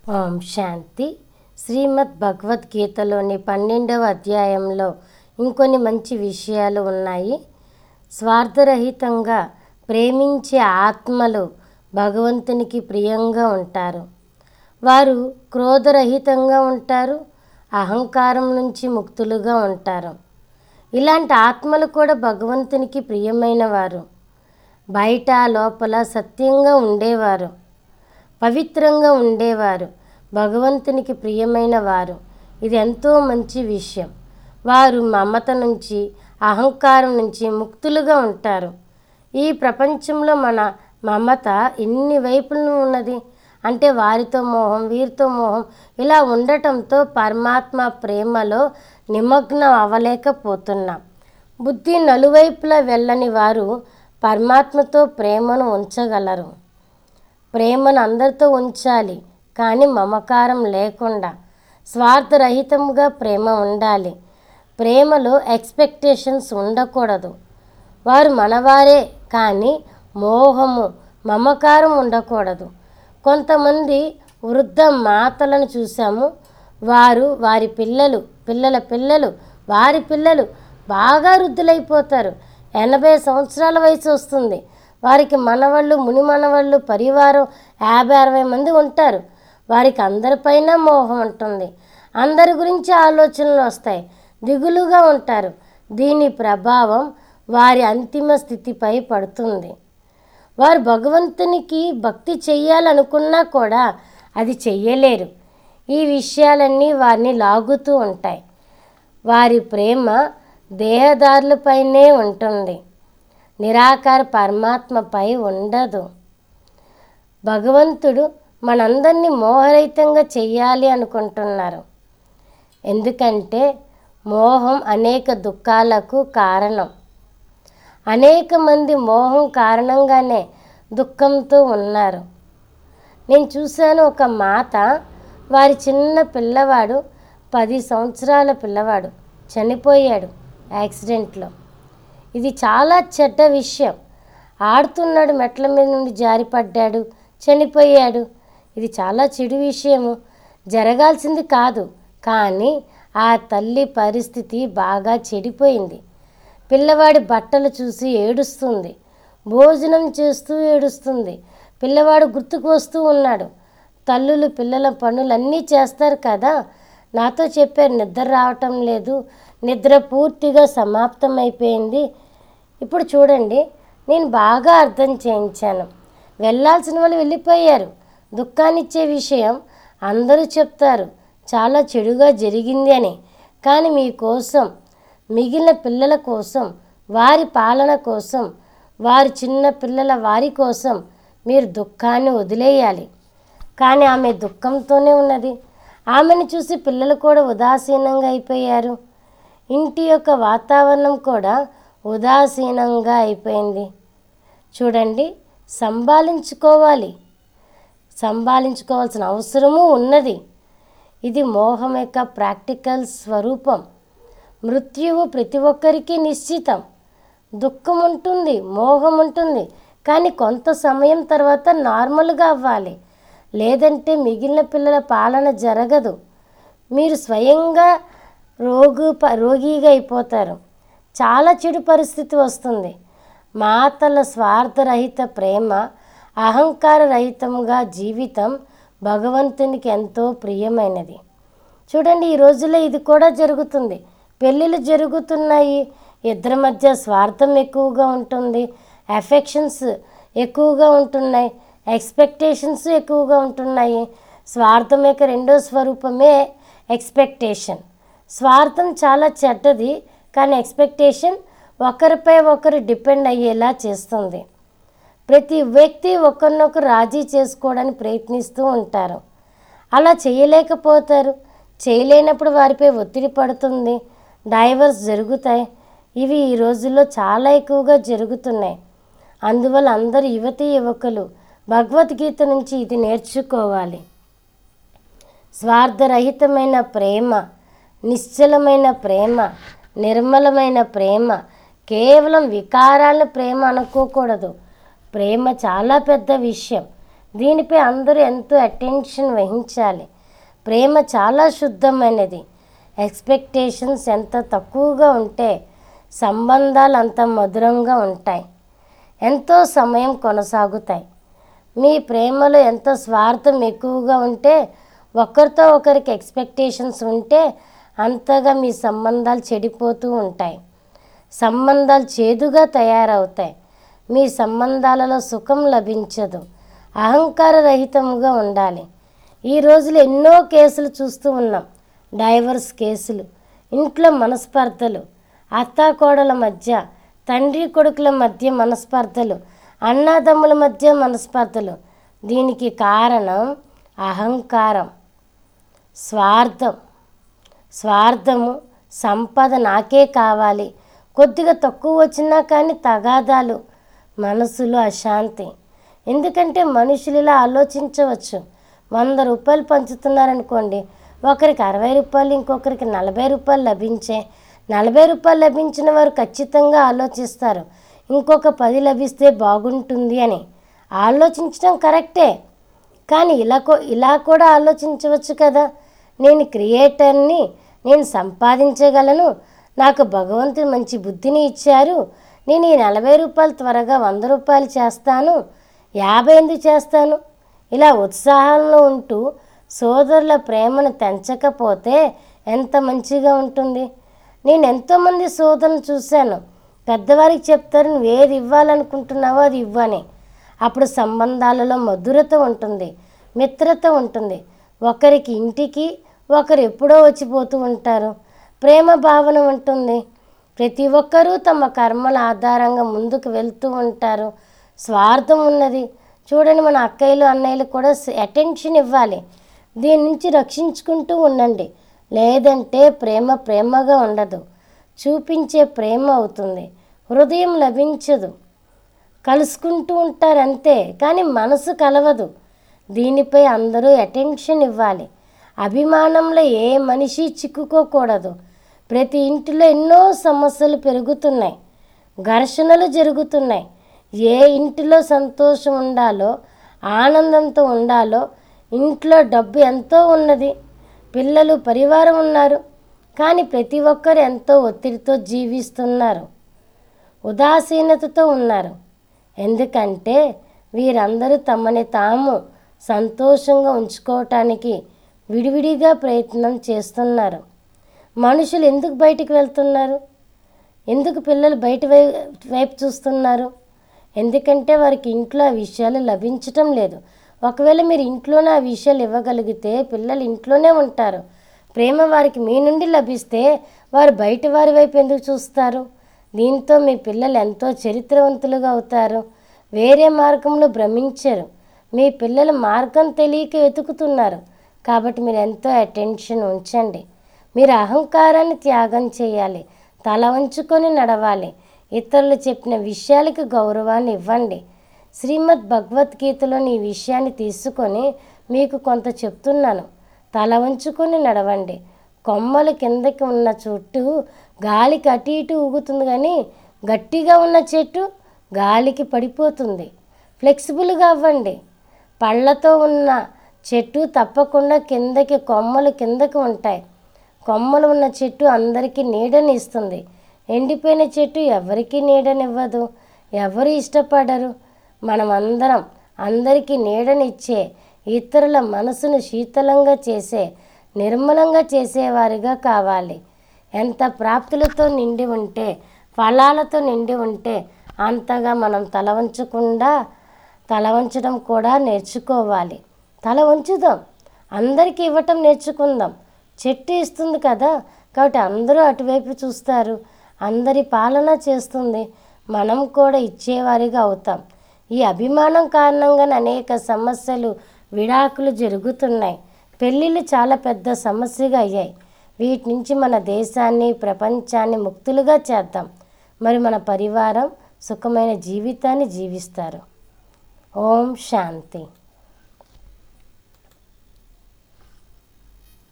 ఓం శాంతి శ్రీమద్ భగవద్గీతలోని పన్నెండవ అధ్యాయంలో ఇంకొన్ని మంచి విషయాలు ఉన్నాయి స్వార్థరహితంగా ప్రేమించే ఆత్మలు భగవంతునికి ప్రియంగా ఉంటారు వారు క్రోధరహితంగా ఉంటారు అహంకారం నుంచి ముక్తులుగా ఉంటారు ఇలాంటి ఆత్మలు కూడా భగవంతునికి ప్రియమైన వారు బయట లోపల సత్యంగా ఉండేవారు పవిత్రంగా ఉండేవారు భగవంతునికి ప్రియమైన వారు ఇది ఎంతో మంచి విషయం వారు మమత నుంచి అహంకారం నుంచి ముక్తులుగా ఉంటారు ఈ ప్రపంచంలో మన మమత ఎన్ని వైపులను ఉన్నది అంటే వారితో మోహం వీరితో మోహం ఇలా ఉండటంతో పరమాత్మ ప్రేమలో నిమగ్నం అవ్వలేకపోతున్నాం బుద్ధి నలువైపులా వెళ్ళని వారు పరమాత్మతో ప్రేమను ఉంచగలరు ప్రేమను అందరితో ఉంచాలి కానీ మమకారం లేకుండా స్వార్థరహితంగా ప్రేమ ఉండాలి ప్రేమలో ఎక్స్పెక్టేషన్స్ ఉండకూడదు వారు మనవారే కానీ మోహము మమకారం ఉండకూడదు కొంతమంది వృద్ధ మాతలను చూసాము వారు వారి పిల్లలు పిల్లల పిల్లలు వారి పిల్లలు బాగా వృద్ధులైపోతారు ఎనభై సంవత్సరాల వయసు వస్తుంది వారికి మనవాళ్ళు ముని మనవాళ్ళు పరివారం యాభై అరవై మంది ఉంటారు వారికి అందరిపైన మోహం ఉంటుంది అందరి గురించి ఆలోచనలు వస్తాయి దిగులుగా ఉంటారు దీని ప్రభావం వారి అంతిమ స్థితిపై పడుతుంది వారు భగవంతునికి భక్తి చెయ్యాలనుకున్నా కూడా అది చెయ్యలేరు ఈ విషయాలన్నీ వారిని లాగుతూ ఉంటాయి వారి ప్రేమ దేహదారులపైనే ఉంటుంది నిరాకార పరమాత్మపై ఉండదు భగవంతుడు మనందరినీ మోహరహితంగా చెయ్యాలి అనుకుంటున్నారు ఎందుకంటే మోహం అనేక దుఃఖాలకు కారణం అనేక మంది మోహం కారణంగానే దుఃఖంతో ఉన్నారు నేను చూశాను ఒక మాత వారి చిన్న పిల్లవాడు పది సంవత్సరాల పిల్లవాడు చనిపోయాడు యాక్సిడెంట్లో ఇది చాలా చెడ్డ విషయం ఆడుతున్నాడు మెట్ల మీద నుండి జారిపడ్డాడు చనిపోయాడు ఇది చాలా చెడు విషయము జరగాల్సింది కాదు కానీ ఆ తల్లి పరిస్థితి బాగా చెడిపోయింది పిల్లవాడి బట్టలు చూసి ఏడుస్తుంది భోజనం చేస్తూ ఏడుస్తుంది పిల్లవాడు గుర్తుకు వస్తూ ఉన్నాడు తల్లులు పిల్లల పనులన్నీ చేస్తారు కదా నాతో చెప్పారు నిద్ర రావటం లేదు నిద్ర పూర్తిగా సమాప్తమైపోయింది ఇప్పుడు చూడండి నేను బాగా అర్థం చేయించాను వెళ్ళాల్సిన వాళ్ళు వెళ్ళిపోయారు దుఃఖాన్నిచ్చే విషయం అందరూ చెప్తారు చాలా చెడుగా జరిగింది అని కానీ మీకోసం మిగిలిన పిల్లల కోసం వారి పాలన కోసం వారి చిన్న పిల్లల వారి కోసం మీరు దుఃఖాన్ని వదిలేయాలి కానీ ఆమె దుఃఖంతోనే ఉన్నది ఆమెను చూసి పిల్లలు కూడా ఉదాసీనంగా అయిపోయారు ఇంటి యొక్క వాతావరణం కూడా ఉదాసీనంగా అయిపోయింది చూడండి సంభాలించుకోవాలి సంభాలించుకోవాల్సిన అవసరము ఉన్నది ఇది మోహం యొక్క ప్రాక్టికల్ స్వరూపం మృత్యువు ప్రతి ఒక్కరికి నిశ్చితం దుఃఖం ఉంటుంది మోహం ఉంటుంది కానీ కొంత సమయం తర్వాత నార్మల్గా అవ్వాలి లేదంటే మిగిలిన పిల్లల పాలన జరగదు మీరు స్వయంగా రోగు రోగిగా అయిపోతారు చాలా చెడు పరిస్థితి వస్తుంది మాతల స్వార్థరహిత ప్రేమ అహంకార రహితంగా జీవితం భగవంతునికి ఎంతో ప్రియమైనది చూడండి ఈ రోజుల్లో ఇది కూడా జరుగుతుంది పెళ్ళిళ్ళు జరుగుతున్నాయి ఇద్దరి మధ్య స్వార్థం ఎక్కువగా ఉంటుంది ఎఫెక్షన్స్ ఎక్కువగా ఉంటున్నాయి ఎక్స్పెక్టేషన్స్ ఎక్కువగా ఉంటున్నాయి స్వార్థం యొక్క రెండో స్వరూపమే ఎక్స్పెక్టేషన్ స్వార్థం చాలా చెడ్డది కానీ ఎక్స్పెక్టేషన్ ఒకరిపై ఒకరు డిపెండ్ అయ్యేలా చేస్తుంది ప్రతి వ్యక్తి ఒకరినొకరు రాజీ చేసుకోవడానికి ప్రయత్నిస్తూ ఉంటారు అలా చేయలేకపోతారు చేయలేనప్పుడు వారిపై ఒత్తిడి పడుతుంది డైవర్స్ జరుగుతాయి ఇవి ఈ రోజుల్లో చాలా ఎక్కువగా జరుగుతున్నాయి అందువల్ల అందరు యువతి యువకులు భగవద్గీత నుంచి ఇది నేర్చుకోవాలి స్వార్థరహితమైన ప్రేమ నిశ్చలమైన ప్రేమ నిర్మలమైన ప్రేమ కేవలం వికారాల ప్రేమ అనుకోకూడదు ప్రేమ చాలా పెద్ద విషయం దీనిపై అందరూ ఎంతో అటెన్షన్ వహించాలి ప్రేమ చాలా శుద్ధమైనది ఎక్స్పెక్టేషన్స్ ఎంత తక్కువగా ఉంటే సంబంధాలు అంత మధురంగా ఉంటాయి ఎంతో సమయం కొనసాగుతాయి మీ ప్రేమలో ఎంత స్వార్థం ఎక్కువగా ఉంటే ఒకరితో ఒకరికి ఎక్స్పెక్టేషన్స్ ఉంటే అంతగా మీ సంబంధాలు చెడిపోతూ ఉంటాయి సంబంధాలు చేదుగా తయారవుతాయి మీ సంబంధాలలో సుఖం లభించదు అహంకార రహితముగా ఉండాలి ఈ రోజులు ఎన్నో కేసులు చూస్తూ ఉన్నాం డైవర్స్ కేసులు ఇంట్లో మనస్పర్ధలు అత్తాకోడల మధ్య తండ్రి కొడుకుల మధ్య మనస్పర్ధలు అన్నాదమ్ముల మధ్య మనస్పర్ధలు దీనికి కారణం అహంకారం స్వార్థం స్వార్థము సంపద నాకే కావాలి కొద్దిగా తక్కువ వచ్చినా కానీ తగాదాలు మనసులో అశాంతి ఎందుకంటే మనుషులు ఇలా ఆలోచించవచ్చు వంద రూపాయలు పంచుతున్నారనుకోండి ఒకరికి అరవై రూపాయలు ఇంకొకరికి నలభై రూపాయలు లభించే నలభై రూపాయలు లభించిన వారు ఖచ్చితంగా ఆలోచిస్తారు ఇంకొక పది లభిస్తే బాగుంటుంది అని ఆలోచించడం కరెక్టే కానీ ఇలా కూ ఇలా కూడా ఆలోచించవచ్చు కదా నేను క్రియేటర్ని నేను సంపాదించగలను నాకు భగవంతుడు మంచి బుద్ధిని ఇచ్చారు నేను ఈ నలభై రూపాయలు త్వరగా వంద రూపాయలు చేస్తాను యాభై ఎందుకు చేస్తాను ఇలా ఉత్సాహంలో ఉంటూ సోదరుల ప్రేమను తెంచకపోతే ఎంత మంచిగా ఉంటుంది నేను ఎంతోమంది సోదరులను చూశాను పెద్దవారికి చెప్తారు నువ్వు ఏది ఇవ్వాలనుకుంటున్నావో అది ఇవ్వని అప్పుడు సంబంధాలలో మధురత ఉంటుంది మిత్రత ఉంటుంది ఒకరికి ఇంటికి ఒకరు ఎప్పుడో వచ్చిపోతూ ఉంటారు ప్రేమ భావన ఉంటుంది ప్రతి ఒక్కరూ తమ కర్మల ఆధారంగా ముందుకు వెళ్తూ ఉంటారు స్వార్థం ఉన్నది చూడండి మన అక్కయ్యలు అన్నయ్యలు కూడా అటెన్షన్ ఇవ్వాలి దీని నుంచి రక్షించుకుంటూ ఉండండి లేదంటే ప్రేమ ప్రేమగా ఉండదు చూపించే ప్రేమ అవుతుంది హృదయం లభించదు కలుసుకుంటూ ఉంటారు అంతే కానీ మనసు కలవదు దీనిపై అందరూ అటెన్షన్ ఇవ్వాలి అభిమానంలో ఏ మనిషి చిక్కుకోకూడదు ప్రతి ఇంటిలో ఎన్నో సమస్యలు పెరుగుతున్నాయి ఘర్షణలు జరుగుతున్నాయి ఏ ఇంటిలో సంతోషం ఉండాలో ఆనందంతో ఉండాలో ఇంట్లో డబ్బు ఎంతో ఉన్నది పిల్లలు పరివారం ఉన్నారు కానీ ప్రతి ఒక్కరు ఎంతో ఒత్తిడితో జీవిస్తున్నారు ఉదాసీనతతో ఉన్నారు ఎందుకంటే వీరందరూ తమని తాము సంతోషంగా ఉంచుకోవటానికి విడివిడిగా ప్రయత్నం చేస్తున్నారు మనుషులు ఎందుకు బయటికి వెళ్తున్నారు ఎందుకు పిల్లలు బయట వై- వైపు చూస్తున్నారు ఎందుకంటే వారికి ఇంట్లో ఆ విషయాలు లభించటం లేదు ఒకవేళ మీరు ఇంట్లోనే ఆ విషయాలు ఇవ్వగలిగితే పిల్లలు ఇంట్లోనే ఉంటారు ప్రేమ వారికి మీ నుండి లభిస్తే వారు బయట వారి వైపు ఎందుకు చూస్తారు దీంతో మీ పిల్లలు ఎంతో చరిత్రవంతులుగా అవుతారు వేరే మార్గంలో భ్రమించరు మీ పిల్లలు మార్గం తెలియక వెతుకుతున్నారు కాబట్టి మీరు ఎంతో అటెన్షన్ ఉంచండి మీరు అహంకారాన్ని త్యాగం చేయాలి తల వంచుకొని నడవాలి ఇతరులు చెప్పిన విషయాలకు గౌరవాన్ని ఇవ్వండి శ్రీమద్ భగవద్గీతలోని ఈ విషయాన్ని తీసుకొని మీకు కొంత చెప్తున్నాను తల వంచుకొని నడవండి కొమ్మలు కిందకి ఉన్న చుట్టూ గాలికి అటు ఇటు ఊగుతుంది కానీ గట్టిగా ఉన్న చెట్టు గాలికి పడిపోతుంది ఫ్లెక్సిబుల్గా అవ్వండి పళ్ళతో ఉన్న చెట్టు తప్పకుండా కిందకి కొమ్మలు కిందకి ఉంటాయి కొమ్మలు ఉన్న చెట్టు అందరికీ నీడని ఇస్తుంది ఎండిపోయిన చెట్టు ఎవరికీ నీడనివ్వదు ఎవరు ఇష్టపడరు మనమందరం అందరికీ నీడనిచ్చే ఇతరుల మనసును శీతలంగా చేసే నిర్మలంగా చేసేవారిగా కావాలి ఎంత ప్రాప్తులతో నిండి ఉంటే ఫలాలతో నిండి ఉంటే అంతగా మనం తల వంచకుండా తల వంచడం కూడా నేర్చుకోవాలి తల వంచుదాం అందరికీ ఇవ్వటం నేర్చుకుందాం చెట్టు ఇస్తుంది కదా కాబట్టి అందరూ అటువైపు చూస్తారు అందరి పాలన చేస్తుంది మనం కూడా ఇచ్చేవారిగా అవుతాం ఈ అభిమానం కారణంగానే అనేక సమస్యలు విడాకులు జరుగుతున్నాయి పెళ్ళిళ్ళు చాలా పెద్ద సమస్యగా అయ్యాయి వీటి నుంచి మన దేశాన్ని ప్రపంచాన్ని ముక్తులుగా చేద్దాం మరి మన పరివారం సుఖమైన జీవితాన్ని జీవిస్తారు ఓం శాంతి